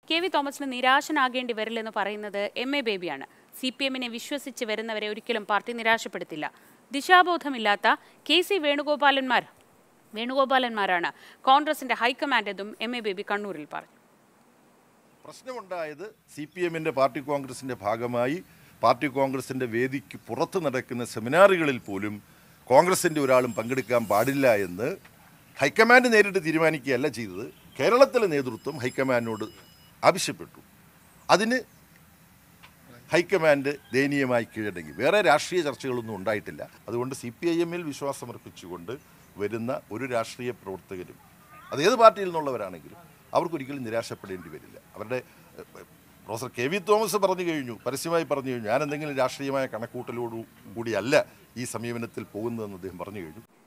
K V തോമസിന് നിരാശനാകേണ്ടി വരില്ലെന്ന് പറയുന്നത് എം എ ബേബിയാണ് സി പി എമ്മിനെ വിശ്വസിച്ച് വരുന്നവരെ ഒരിക്കലും പാർട്ടി നിരാശപ്പെടുത്തില്ല ദിശാബോധമില്ലാത്ത കെ സി വേണുഗോപാലന്മാർ വേണുഗോപാലന്മാരാണ് കോൺഗ്രസിന്റെ ഹൈക്കമാൻഡ് എന്നും എം എ ബേബി കണ്ണൂരിൽ പറഞ്ഞു പ്രശ്നമുണ്ടായത് സി പി എമ്മിൻ്റെ പാർട്ടി കോൺഗ്രസിൻ്റെ ഭാഗമായി പാർട്ടി കോൺഗ്രസിൻ്റെ വേദിക്ക് പുറത്ത് നടക്കുന്ന സെമിനാറുകളിൽ പോലും കോൺഗ്രസിൻ്റെ ഒരാളും പങ്കെടുക്കാൻ പാടില്ല എന്ന് ഹൈക്കമാൻഡ് നേരിട്ട് തീരുമാനിക്കുകയല്ല ചെയ്തത് കേരളത്തിലെ നേതൃത്വം ഹൈക്കമാൻഡിനോട് ആവശ്യപ്പെട്ടു അതിന് ഹൈക്കമാൻഡ് ദയനീയമായി കീഴടങ്ങി വേറെ രാഷ്ട്രീയ ചർച്ചകളൊന്നും ഉണ്ടായിട്ടില്ല അതുകൊണ്ട് സി പി ഐ എമ്മിൽ വിശ്വാസമർപ്പിച്ചുകൊണ്ട് വരുന്ന ഒരു രാഷ്ട്രീയ പ്രവർത്തകരും അത് ഏത് പാർട്ടിയിൽ നിന്നുള്ളവരാണെങ്കിലും അവർക്കൊരിക്കലും നിരാശപ്പെടേണ്ടി വരില്ല അവരുടെ ഏഹ്, പ്രൊഫസർ കെ വി തോമസ് പറഞ്ഞു കഴിഞ്ഞു പരസ്യമായി പറഞ്ഞു കഴിഞ്ഞു ഞാൻ എന്തെങ്കിലും രാഷ്ട്രീയമായ കണക്കൂട്ടലോടു കൂടിയല്ല ഈ സമീപനത്തിൽ പോകുന്നതെന്ന് അദ്ദേഹം പറഞ്ഞു കഴിഞ്ഞു